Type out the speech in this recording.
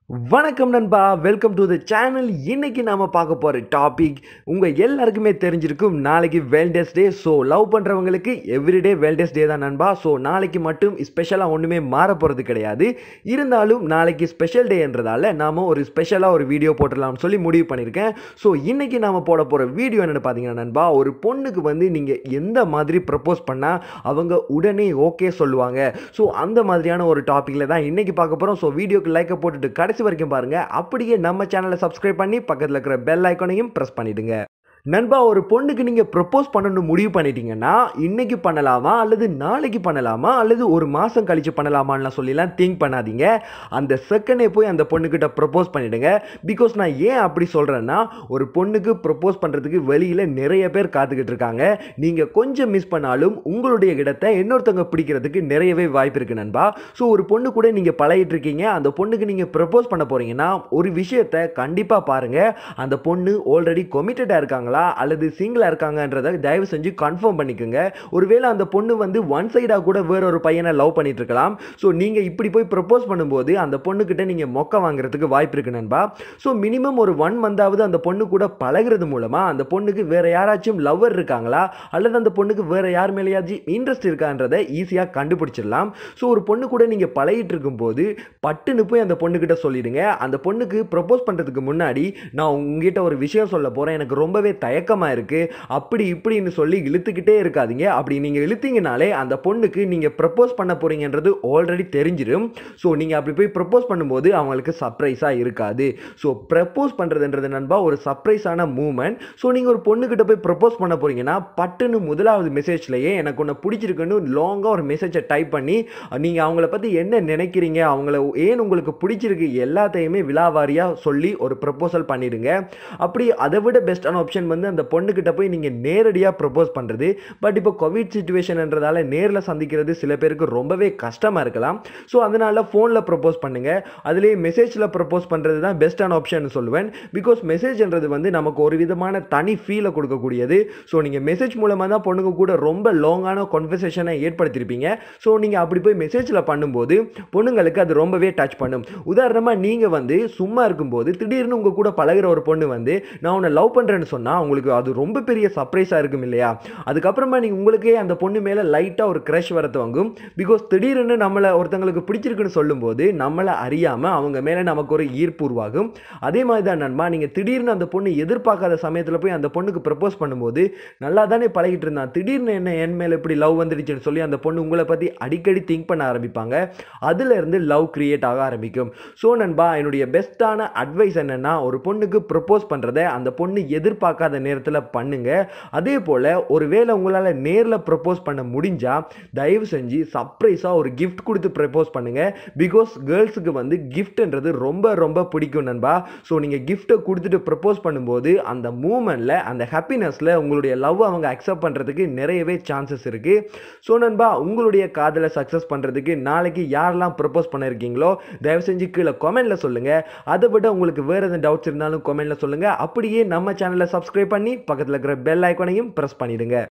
வணக்கம் நண்பா welcome to the channel இன்னைக்கு நாம பார்க்க போகிற டாபிக் உங்கள் எல்லாருக்குமே தெரிஞ்சிருக்கும் நாளைக்கு வெல்டஸ் டே ஸோ லவ் பண்ணுறவங்களுக்கு எவ்ரிடே வெல்டஸ் டே தான் நண்பா ஸோ நாளைக்கு மட்டும் ஸ்பெஷலாக ஒன்றுமே மாற போகிறது கிடையாது இருந்தாலும் நாளைக்கு ஸ்பெஷல் டேன்றதால நாம் ஒரு ஸ்பெஷலாக ஒரு வீடியோ போட்டுடலாம்னு சொல்லி முடிவு பண்ணியிருக்கேன் ஸோ இன்னைக்கு நாம் போட போகிற வீடியோ என்னென்னு பார்த்தீங்கன்னா நண்பா ஒரு பொண்ணுக்கு வந்து நீங்கள் எந்த மாதிரி ப்ரப்போஸ் பண்ணால் அவங்க உடனே ஓகே சொல்லுவாங்க ஸோ அந்த மாதிரியான ஒரு டாப்பிக்கில் தான் இன்னைக்கு பார்க்க போகிறோம் ஸோ வீடியோக்கு லைக்கை போட்டுட்டு கடைசி வரைக்கும் பாருங்க அப்படியே நம்ம சேனலை சப்ஸ்கிரைப் பண்ணி பக்கத்தில் இருக்கிற பெல் ஐக்கானையும் ப்ரெஸ் பண்ணிடுங்க நண்பா ஒரு பொண்ணுக்கு நீங்கள் ப்ரப்போஸ் பண்ணணும்னு முடிவு பண்ணிட்டீங்கன்னா இன்னைக்கு பண்ணலாமா அல்லது நாளைக்கு பண்ணலாமா அல்லது ஒரு மாதம் கழிச்சு பண்ணலாமான்லாம் சொல்லிலாம் திங்க் பண்ணாதீங்க அந்த செகண்டே போய் அந்த பொண்ணுக்கிட்ட ப்ரப்போஸ் பண்ணிடுங்க பிகாஸ் நான் ஏன் அப்படி சொல்கிறேன்னா ஒரு பொண்ணுக்கு ப்ரப்போஸ் பண்ணுறதுக்கு வெளியில் நிறைய பேர் காத்துக்கிட்டு இருக்காங்க நீங்கள் கொஞ்சம் மிஸ் பண்ணாலும் உங்களுடைய இடத்தை இன்னொருத்தவங்க பிடிக்கிறதுக்கு நிறையவே வாய்ப்பு இருக்குது நண்பா ஸோ ஒரு பொண்ணு கூட நீங்கள் பழகிட்டு இருக்கீங்க அந்த பொண்ணுக்கு நீங்கள் ப்ரப்போஸ் பண்ண போகிறீங்கன்னா ஒரு விஷயத்தை கண்டிப்பாக பாருங்கள் அந்த பொண்ணு ஆல்ரெடி கொமிட்டடாக இருக்காங்களா அல்லது சிங்கிளாக இருக்காங்கன்றதை தயவு செஞ்சு கன்ஃபார்ம் பண்ணிக்கோங்க ஒருவேளை அந்த பொண்ணு வந்து ஒன் சைடாக கூட வேற ஒரு பையனை லவ் பண்ணிட்டு இருக்கலாம் ஸோ நீங்கள் இப்படி போய் ப்ரப்போஸ் பண்ணும்போது அந்த பொண்ணுக்கிட்ட நீங்கள் மொக்க வாங்குறதுக்கு வாய்ப்பு இருக்கு நண்பா ஸோ மினிமம் ஒரு ஒன் மந்தாவது அந்த பொண்ணு கூட பழகுறது மூலமாக அந்த பொண்ணுக்கு வேற யாராச்சும் லவ்வர் இருக்காங்களா அல்லது அந்த பொண்ணுக்கு வேற யார் மேலேயாச்சும் இன்ட்ரெஸ்ட் இருக்கான்றதை ஈஸியாக கண்டுபிடிச்சிடலாம் ஸோ ஒரு பொண்ணு கூட நீங்கள் பழகிட்டு இருக்கும்போது பட்டுன்னு போய் அந்த பொண்ணுக்கிட்ட சொல்லிடுங்க அந்த பொண்ணுக்கு ப்ரப்போஸ் பண்ணுறதுக்கு முன்னாடி நான் உங்ககிட்ட ஒரு விஷயம் சொல்ல போகிறேன் எனக்கு ரொம்பவே தயக்கமாக இருக்குது அப்படி இப்படின்னு சொல்லி இழுத்துக்கிட்டே இருக்காதீங்க அப்படி நீங்கள் இழுத்தீங்கனாலே அந்த பொண்ணுக்கு நீங்கள் ப்ரப்போஸ் பண்ண போகிறீங்கன்றது ஆல்ரெடி தெரிஞ்சிடும் ஸோ நீங்கள் அப்படி போய் ப்ரப்போஸ் பண்ணும்போது அவங்களுக்கு சர்ப்ரைஸாக இருக்காது ஸோ ப்ரப்போஸ் பண்ணுறதுன்றது நண்பா ஒரு சர்ப்ரைஸான மூமெண்ட் ஸோ நீங்கள் ஒரு பொண்ணுக்கிட்ட போய் ப்ரப்போஸ் பண்ண போகிறீங்கன்னா பட்டுன்னு முதலாவது மெசேஜ்லேயே எனக்கு ஒன்று பிடிச்சிருக்குன்னு லாங்காக ஒரு மெசேஜை டைப் பண்ணி நீங்கள் அவங்கள பற்றி என்ன நினைக்கிறீங்க அவங்கள ஏன் உங்களுக்கு பிடிச்சிருக்கு எல்லாத்தையுமே விழாவாரியாக சொல்லி ஒரு ப்ரப்போசல் பண்ணிடுங்க அப்படி அதை விட பெஸ்ட்டான ஆப்ஷன் வந்து அந்த பொண்ணுக்கிட்ட போய் நீங்கள் நேரடியாக ப்ரப்போஸ் பண்ணுறது பட் இப்போ கோவிட் சுச்சுவேஷன்ன்றதால நேரில் சந்திக்கிறது சில பேருக்கு ரொம்பவே கஷ்டமாக இருக்கலாம் ஸோ அதனால் ஃபோனில் ப்ரப்போஸ் பண்ணுங்கள் அதுலேயே மெசேஜில் ப்ரப்போஸ் பண்ணுறது தான் பெஸ்ட்டான ஆப்ஷன் சொல்லுவேன் பிகாஸ் மெசேஜ்ன்றது வந்து நமக்கு ஒரு விதமான தனி ஃபீலை கொடுக்கக்கூடியது ஸோ நீங்கள் மெசேஜ் மூலமாக தான் பொண்ணுங்க கூட ரொம்ப லாங்கான கான்வர்சேஷனை ஏற்படுத்தியிருப்பீங்க ஸோ நீங்கள் அப்படி போய் மெசேஜில் பண்ணும்போது பொண்ணுங்களுக்கு அது ரொம்பவே டச் பண்ணும் உதாரணமாக நீங்கள் வந்து சும்மா இருக்கும்போது திடீர்னு உங்கள் கூட பழகுற ஒரு பொண்ணு வந்து நான் உன்னை லவ் பண்ணுறேன்னு சொன்னால் உங்களுக்கு அது ரொம்ப பெரிய சர்ப்ரைஸாக இருக்கும் இல்லையா அதுக்கப்புறமா நீங்கள் உங்களுக்கே அந்த பொண்ணு மேலே லைட்டாக ஒரு க்ரஷ் வர துவங்கும் பிகாஸ் திடீர்னு நம்மளை ஒருத்தங்களுக்கு பிடிச்சிருக்குன்னு சொல்லும்போது நம்மளை அறியாமல் அவங்க மேலே நமக்கு ஒரு ஈர்ப்பு உருவாகும் அதே மாதிரி தான் நண்பா நீங்கள் திடீர்னு அந்த பொண்ணு எதிர்பார்க்காத சமயத்தில் போய் அந்த பொண்ணுக்கு ப்ரப்போஸ் பண்ணும்போது நல்லா தானே பழகிட்டு இருந்தான் திடீர்னு என்ன என் மேலே இப்படி லவ் வந்துடுச்சுன்னு சொல்லி அந்த பொண்ணு உங்களை பற்றி அடிக்கடி திங்க் பண்ண ஆரம்பிப்பாங்க அதுலேருந்து லவ் கிரியேட் ஆக ஆரம்பிக்கும் ஸோ நண்பா என்னுடைய பெஸ்ட்டான அட்வைஸ் என்னென்னா ஒரு பொண்ணுக்கு ப்ரப்போஸ் பண்ணுறத அந்த பொண்ணு எதிர்பார்க்காத நேரத்தில் பண்ணுங்க அதே போல் ஒருவேளை உங்களால் நேரில் ப்ரப்போஸ் பண்ண முடிஞ்சால் தயவு செஞ்சு சர்ப்ரைஸாக ஒரு கிஃப்ட் கொடுத்து ப்ரப்போஸ் பண்ணுங்கள் பிகாஸ் கேர்ள்ஸுக்கு வந்து கிஃப்ட்ன்றது ரொம்ப ரொம்ப பிடிக்கும் நண்பா ஸோ நீங்கள் கிஃப்ட்டை கொடுத்துட்டு ப்ரப்போஸ் பண்ணும்போது அந்த மூமெண்ட்டில் அந்த ஹாப்பினஸில் உங்களுடைய லவ் அவங்க அக்செப்ட் பண்ணுறதுக்கு நிறையவே சான்சஸ் இருக்குது ஸோ நண்பா உங்களுடைய காதலை சக்ஸஸ் பண்ணுறதுக்கு நாளைக்கு யாரெல்லாம் ப்ரப்போஸ் பண்ணியிருக்கீங்களோ தயவு செஞ்சு கீழே கமெண்ட்டில் சொல்லுங்கள் அதை விட உங்களுக்கு வேறு எதுவும் டவுட்ஸ் இருந்தாலும் கமெண்ட்டில் சொல்லுங்கள் அப்படியே நம்ம சேனலை சப்ஸ்கிரைப் பண்ணி பக்கத்தில் இருக்கிற பெல் ஐக்கானையும் ப்ரெஸ் பண்ணிடுங்க